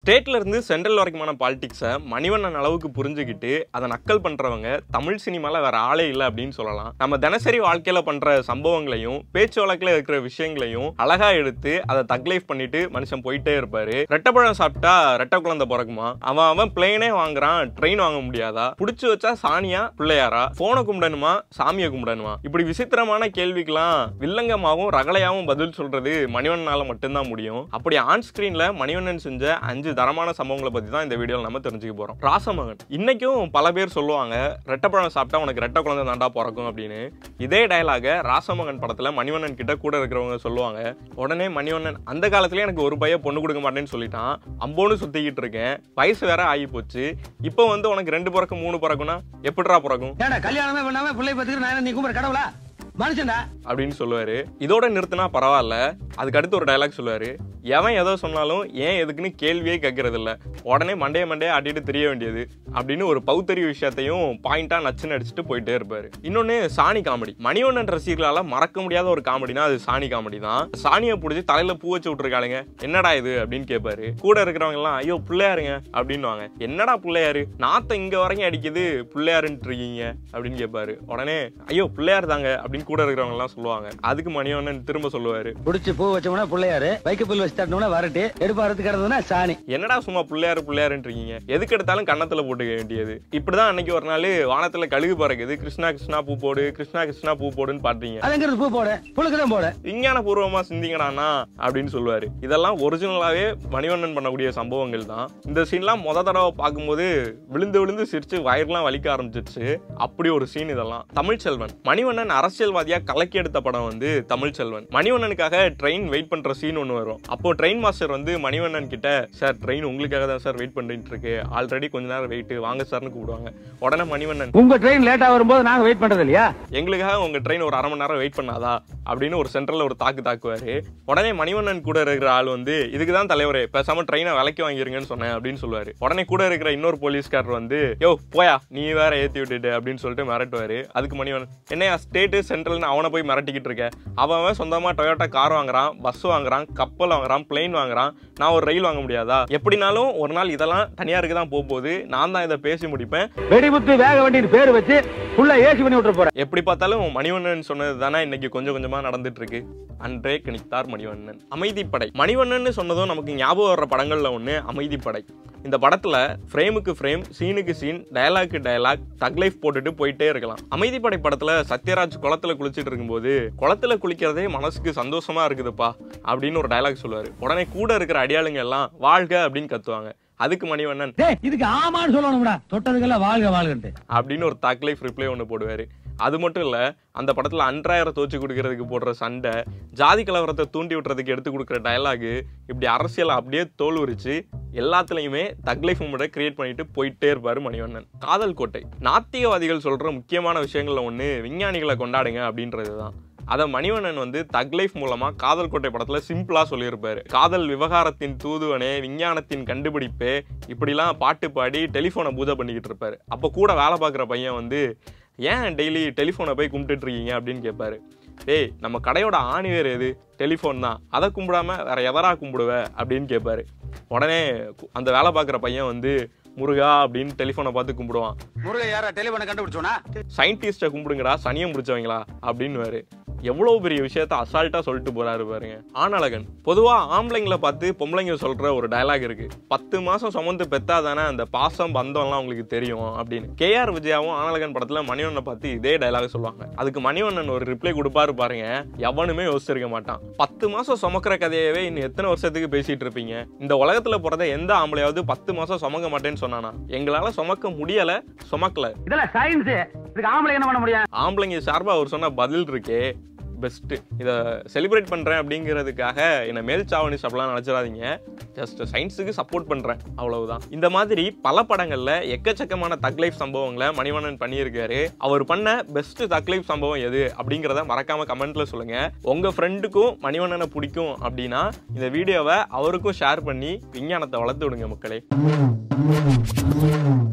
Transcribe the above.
ஸ்டேட்ல இருந்து சென்ட்ரல் வரைக்குமான பாலிடிக்ஸை மணிவண்ணன் அளவுக்கு புரிஞ்சுக்கிட்டு அதை நக்கல் பண்றவங்க தமிழ் சினிமால வேற ஆளே இல்லை அப்படின்னு சொல்லலாம் நம்ம தினசரி வாழ்க்கையில பண்ற சம்பவங்களையும் பேச்சு வழக்குல இருக்கிற விஷயங்களையும் அழகா எடுத்து அதை தக் லைஃப் பண்ணிட்டு மனுஷன் போயிட்டே இருப்பாரு ரெட்டப்பழம் சாப்பிட்டா ரெட்டை குழந்தை பிறக்குமா அவன் அவன் பிளேனே வாங்குறான் ட்ரெயின் வாங்க முடியாதா புடிச்சு வச்சா சாணியா பிள்ளையாரா போனை கும்பிடணுமா சாமியை கும்பிடணுமா இப்படி விசித்திரமான கேள்விக்கெல்லாம் வில்லங்கமாவும் ரகலையாவும் பதில் சொல்றது மணிவண்ணனால மட்டும்தான் முடியும் அப்படி ஆன் ஸ்கிரீன்ல மணிவண்ணன் செஞ்ச அஞ்சு தரமான சம்பவங்களை பத்தி தான் இந்த வீடியோல நம்ம தெரிஞ்சுக்க போறோம் ராசமகன் இன்னைக்கும் பல பேர் சொல்லுவாங்க ரெட்டப்பழம் சாப்பிட்டா உனக்கு ரெட்டை குழந்தை தாண்டா பிறக்கும் அப்படின்னு இதே டயலாக ராசமகன் படத்துல மணிவண்ணன் கிட்ட கூட இருக்கிறவங்க சொல்லுவாங்க உடனே மணிவண்ணன் அந்த காலத்துல எனக்கு ஒரு பையன் பொண்ணு கொடுக்க மாட்டேன்னு சொல்லிட்டான் அம்போன்னு சுத்திக்கிட்டு இருக்கேன் வயசு வேற ஆகி போச்சு இப்போ வந்து உனக்கு ரெண்டு பிறக்கும் மூணு பிறக்கும்னா எப்படிடா பிறக்கும் ஏடா கல்யாணமே பண்ணாம பிள்ளை பத்துக்கு நான் நீ கும்பிட கடவுளா மனுஷன்டா அப்படின்னு சொல்லுவாரு இதோட நிறுத்தினா பரவாயில்ல அதுக்கு அடுத்து ஒரு டயலாக் சொல்லுவாரு எவன் எதோ சொன்னாலும் ஏன் எதுக்குன்னு கேள்வியே கேட்கறது இல்ல உடனே மண்டைய மண்டைய ஆட்டிட்டு தெரிய வேண்டியது அப்படின்னு ஒரு பௌத்தறிவு விஷயத்தையும் பாயிண்டா நச்சுன்னு அடிச்சுட்டு போயிட்டே இருப்பாரு இன்னொன்னு சாணி காமெடி மணிவண்ணன் ரசிகர்களால மறக்க முடியாத ஒரு காமெடினா அது சாணி காமெடி தான் சாணியை பிடிச்சி தலையில பூ வச்சு விட்டுருக்காளுங்க என்னடா இது அப்படின்னு கேட்பாரு கூட இருக்கிறவங்க எல்லாம் ஐயோ பிள்ளையாருங்க அப்படின்னுவாங்க என்னடா பிள்ளையாரு நாத்த இங்க வரைக்கும் அடிக்குது பிள்ளையாருன்ட்டு இருக்கீங்க அப்படின்னு கேட்பாரு உடனே ஐயோ பிள்ளையார் தாங்க அப்படின்னு கூட இருக்கிறவங்க எல்லாம் சொல்லுவாங்க அதுக்கு மணிவண்ணன் திரும்ப சொல்லுவாரு புடிச்சு பூ வச்சோம்னா பிள்ளையாரு வைக்க புல் வச்சு தட்டணும்னா வரட்டு எடுப்பாரத்து கிடந்ததுன்னா சாணி என்னடா சும்மா பிள்ளையாரு பிள்ளையாருன்னு இருக்கீங்க எதுக்கு எடுத்தாலும் கன்னத்துல போட்டுக்க வேண்டியது இப்படிதான் அன்னைக்கு ஒரு நாள் வானத்துல கழுகு பறக்குது கிருஷ்ணா கிருஷ்ணா பூ போடு கிருஷ்ணா கிருஷ்ணா பூ போடுன்னு பாடுறீங்க அதுங்கிறது பூ போட புழுக்கு தான் போட விஞ்ஞான பூர்வமா சிந்திங்கடானா அப்படின்னு சொல்லுவாரு இதெல்லாம் ஒரிஜினலாவே மணிவண்ணன் பண்ணக்கூடிய சம்பவங்கள் தான் இந்த சீன்லாம் முத தடவை பார்க்கும்போது விழுந்து விழுந்து சிரிச்சு வயிறுலாம் வலிக்க ஆரம்பிச்சிருச்சு அப்படி ஒரு சீன் இதெல்லாம் தமிழ்ச்செல்வன் மணிவண்ணன் அரசியல்வாதியா கலக்கி எடுத்த படம் வந்து தமிழ்ச்செல்வன் மணிவண்ணனுக்காக ட்ரெயின் வெயிட் பண்ற சீன் ஒன்று வரும் அப்போ ட்ரெயின் மாஸ்டர் வந்து மணிவண்ணன் கிட்ட சார் ட்ரெயின் உங்களுக்காக தான் சார் வெயிட் பண்ணிட்டு இருக்கு ஆல்ரெடி கொஞ்ச நேரம் வெயிட் வாங்க சார்னு கூப்பிடுவாங்க உடனே மணிவண்ணன் உங்க ட்ரெயின் லேட்டா வரும்போது நாங்க வெயிட் பண்றது இல்லையா எங்களுக்காக உங்க ட்ரெயின் ஒரு அரை மணி நேரம் வெயிட் பண்ணாதா அப்படின்னு ஒரு சென்டர்ல ஒரு தாக்கு தாக்குவாரு உடனே மணிவண்ணன் கூட இருக்கிற ஆள் வந்து இதுக்கு தான் தலைவரே பேசாம ட்ரெயினை விலைக்கு வாங்கிருங்கன்னு சொன்னேன் அப்படின்னு சொல்லுவாரு உடனே கூட இருக்கிற இன்னொரு போலீஸ்காரர் வந்து யோ போயா நீ வேற ஏத்தி விட்டுட்டு அப்படின்னு சொல்லிட்டு மிரட்டுவாரு அதுக்கு மணிவண்ணன் என்னையா ஸ்டேட்டு சென்ட்ரல்னு அவனை போய் மிரட்டிக்கிட்டு இருக்க அவன் அவன் சொந்தமா டொயோட்டா கார் வாங்குறான் பஸ் வாங்குறான் கப்பல் வாங்குறான் பிளெயின் வாங்குறான் நான் ஒரு ரயில் வாங்க முடியாதா எப்படினாலும் ஒரு நாள் இதெல்லாம் தனியாருக்கு தான் போக போகுது நான் தான் இதை பேசி முடிப்பேன் வெடிமுத்து வேக வண்டின்னு பேர் வச்சு ஃபுல்லா ஏசி பண்ணி விட்டுற போறேன் எப்படி பார்த்தாலும் மணிவண்ணன் சொன்னது தானே இன்னைக்கு கொஞ்சம் கொஞ்சமா நடந்துட்டு இருக்கு அன்றே கணித்தார் மணிவண்ணன் அமைதிப்படை மணிவண்ணன் சொன்னதும் நமக்கு ஞாபகம் வர்ற படங்கள்ல ஒண்ணு அமைதிப்படை இந்த படத்துல ஃப்ரேமுக்கு ஃப்ரேம் சீனுக்கு scene dialogue dialogue thug life போட்டுட்டு போயிட்டே இருக்கலாம் அமைதிப்படை படத்துல சத்யராஜ் குளத்துல குளிச்சிட்டு இருக்கும்போது குளத்துல குளிக்கிறதே மனசுக்கு சந்தோஷமா இருக்குதுப்பா அப்படின்னு ஒரு டயலாக் சொல்லுவாரு உடனே கூட இருக்கிற அடியாளுங்க எல்லாம் வாழ்க அப்படின்னு கத்துவாங்க அதுக்கு மணிவண்ணன் டேய் இதுக்கு ஆமான்னு சொல்லணும்டா தொட்டதுக்கெல்லாம் வாழ்க வாழ்கன்ட்டு அப்படின்னு ஒரு தக் லைஃப் ரிப்ளை ஒன்று போடுவார் அது மட்டும் இல்லை அந்த படத்தில் அன்றாயிரம் தோச்சு கொடுக்கறதுக்கு போடுற சண்டை ஜாதி கலவரத்தை தூண்டி விட்டுறதுக்கு எடுத்து கொடுக்குற டயலாகு இப்படி அரசியலை அப்படியே தோல் உரிச்சு எல்லாத்துலேயுமே தக் லைஃப் மூமெண்ட்டை கிரியேட் பண்ணிட்டு போயிட்டே இருப்பார் மணிவண்ணன் காதல் கோட்டை நாத்திகவாதிகள் சொல்கிற முக்கியமான விஷயங்கள்ல ஒன்று விஞ்ஞானிகளை கொண்டாடுங்க அப்படின்றது தான் அதை மணிவண்ணன் வந்து தக் லைஃப் மூலமா காதல் கோட்டை படத்துல சிம்பிளா சொல்லியிருப்பாரு காதல் விவகாரத்தின் தூதுவனே விஞ்ஞானத்தின் கண்டுபிடிப்பே இப்படிலாம் பாட்டு பாடி டெலிஃபோனை பூஜை பண்ணிக்கிட்டு இருப்பாரு அப்போ கூட வேலை பார்க்குற பையன் வந்து ஏன் டெய்லி டெலிஃபோனை போய் கும்பிட்டுட்டு இருக்கீங்க அப்படின்னு கேட்பாரு டேய் நம்ம கடையோட ஆணிவேர் எது டெலிஃபோன் தான் அதை கும்பிடாம வேற எவரா கும்பிடுவ அப்படின்னு கேட்பாரு உடனே கு- அந்த வேலை பார்க்குற பையன் வந்து முருகா அப்படின்னு டெலிஃபோனை பார்த்து கும்பிடுவான் முருகை யாரா டெலிபோனை கண்டுபிடிச்சோனா சயின்டிஸ்ட்டை கும்பிடுங்கடா சனியம் பிடிச்சவங்களா அப்படின்னுவாரு எவ்வளவு பெரிய விஷயத்த அசால்ட்டா சொல்லிட்டு போறாரு பாருங்க ஆணழகன் பொதுவா ஆம்பளைங்களை பார்த்து பொம்பளைங்க சொல்ற ஒரு டயலாக் இருக்கு பத்து மாசம் சுமந்து பெத்தாதானே அந்த பாசம் பந்தம்லாம் உங்களுக்கு தெரியும் அப்படின்னு கேஆர் விஜயாவும் ஆணழகன் படத்துல மணிவண்ணனை பார்த்து இதே டயலாக் சொல்லுவாங்க அதுக்கு மணிவண்ணன் ஒரு ரிப்ளை கொடுப்பாரு பாருங்க எவனுமே யோசிச்சிருக்க மாட்டான் பத்து மாசம் சுமக்கிற கதையவே இன்னும் எத்தனை வருஷத்துக்கு பேசிட்டு இருப்பீங்க இந்த உலகத்துல பிறந்த எந்த ஆம்பளையாவது பத்து மாசம் சுமக்க மாட்டேன்னு சொன்னானா எங்களால சுமக்க முடியல சுமக்கல இதெல்லாம் சயின்ஸ் இதுக்கு ஆம்பளை என்ன பண்ண முடியும் ஆம்பளைங்க சார்பா அவர் சொன்ன பதில் இருக்கே பெஸ்ட் இதை செலிப்ரேட் பண்றேன் அப்படிங்கிறதுக்காக என்னை மேல் சாவனிஸ் அப்படிலாம் நினைச்சிடாதீங்க ஜஸ்ட் சயின்ஸுக்கு சப்போர்ட் பண்றேன் அவ்வளவுதான் இந்த மாதிரி பல படங்கள்ல எக்கச்சக்கமான தக் லைஃப் சம்பவங்களை மணிவண்ணன் பண்ணியிருக்காரு அவர் பண்ண பெஸ்ட் தக் லைஃப் சம்பவம் எது அப்படிங்கிறத மறக்காம கமெண்ட்ல சொல்லுங்க உங்க ஃப்ரெண்டுக்கும் மணிவண்ணனை பிடிக்கும் அப்படின்னா இந்த வீடியோவை அவருக்கும் ஷேர் பண்ணி விஞ்ஞானத்தை வளர்த்து விடுங்க மக்களே